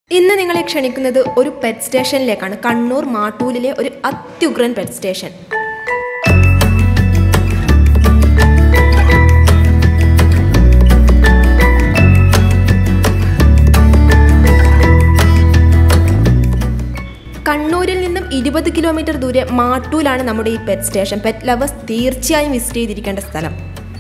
ഇന്ന് നിങ്ങളെ ക്ഷണിക്കുന്നത് ഒരു പെറ്റ് സ്റ്റേഷനിലേക്കാണ് കണ്ണൂർ മാട്ടൂലിലെ ഒരു അത്യുഗ്രൻ പെറ്റ് സ്റ്റേഷൻ കണ്ണൂരിൽ നിന്നും ഇരുപത് കിലോമീറ്റർ ദൂരെ മാട്ടൂലാണ് നമ്മുടെ ഈ പെറ്റ് സ്റ്റേഷൻ പെറ്റ് ലവേഴ്സ് തീർച്ചയായും വിസിറ്റ് ചെയ്തിരിക്കേണ്ട സ്ഥലം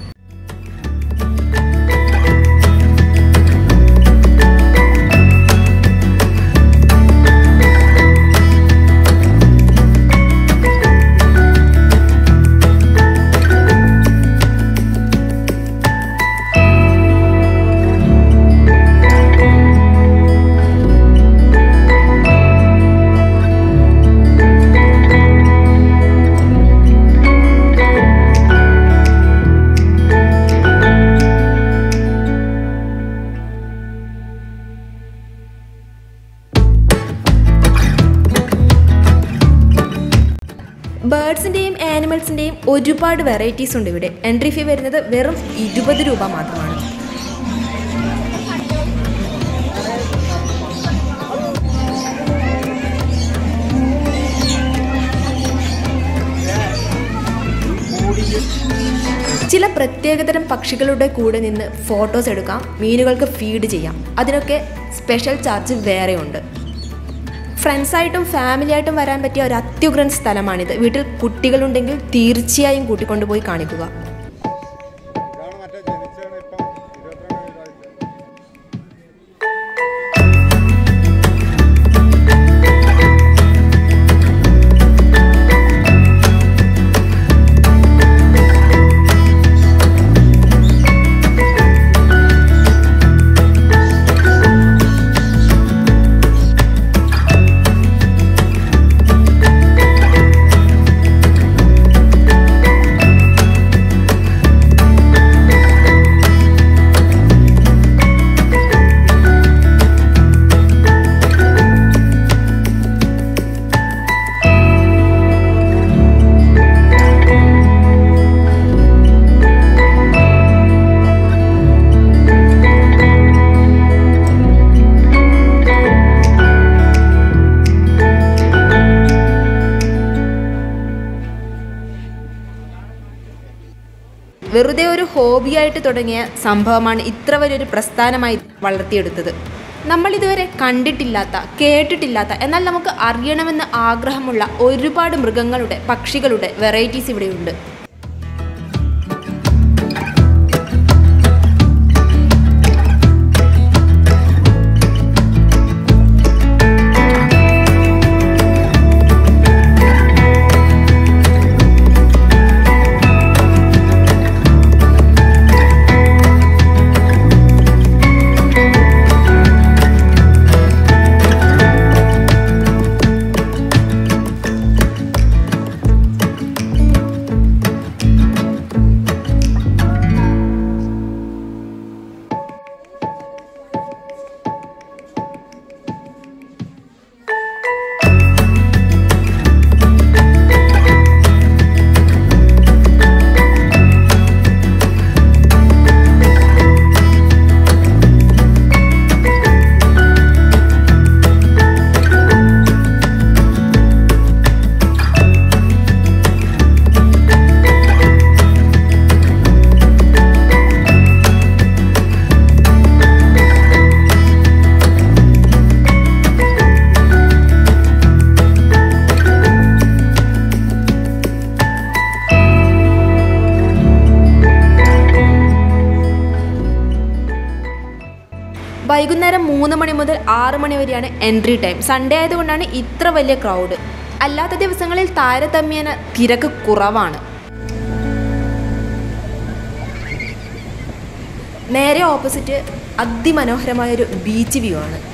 ബേർഡ്സിൻ്റെയും ആനിമൽസിൻ്റെയും ഒരുപാട് വെറൈറ്റീസ് ഉണ്ട് ഇവിടെ എൻട്രി ഫീ വരുന്നത് വെറും ഇരുപത് രൂപ മാത്രമാണ് ചില പ്രത്യേകതരം പക്ഷികളുടെ കൂടെ നിന്ന് ഫോട്ടോസ് എടുക്കാം മീനുകൾക്ക് ഫീഡ് ചെയ്യാം അതിനൊക്കെ സ്പെഷ്യൽ ചാർജ് വേറെയുണ്ട് ഫ്രണ്ട്സായിട്ടും ഫാമിലിയായിട്ടും വരാൻ പറ്റിയ ഒരു അത്യുഗ്രൻ സ്ഥലമാണിത് വീട്ടിൽ കുട്ടികളുണ്ടെങ്കിൽ തീർച്ചയായും കൂട്ടിക്കൊണ്ടുപോയി കാണിക്കുക ഇതാണ് മറ്റേ ജനിച്ചാണ് ഇപ്പം ഇരുപത്തിരണ്ട് വയസ്സായിട്ട് വെറുതെ ഒരു ഹോബിയായിട്ട് തുടങ്ങിയ സംഭവമാണ് ഇത്ര വലിയൊരു പ്രസ്ഥാനമായി വളർത്തിയെടുത്തത് നമ്മൾ ഇതുവരെ കണ്ടിട്ടില്ലാത്ത കേട്ടിട്ടില്ലാത്ത എന്നാൽ നമുക്ക് അറിയണമെന്ന് ആഗ്രഹമുള്ള ഒരുപാട് മൃഗങ്ങളുടെ പക്ഷികളുടെ വെറൈറ്റീസ് ഇവിടെയുണ്ട് വൈകുന്നേരം മൂന്ന് മണി മുതൽ ആറ് മണി വരെയാണ് എൻട്രി ടൈം സൺഡേ ആയതുകൊണ്ടാണ് ഇത്ര വലിയ ക്രൗഡ് അല്ലാത്ത ദിവസങ്ങളിൽ താരതമ്യേന തിരക്ക് കുറവാണ് നേരെ ഓപ്പോസിറ്റ് അതിമനോഹരമായൊരു ബീച്ച് വ്യൂ ആണ്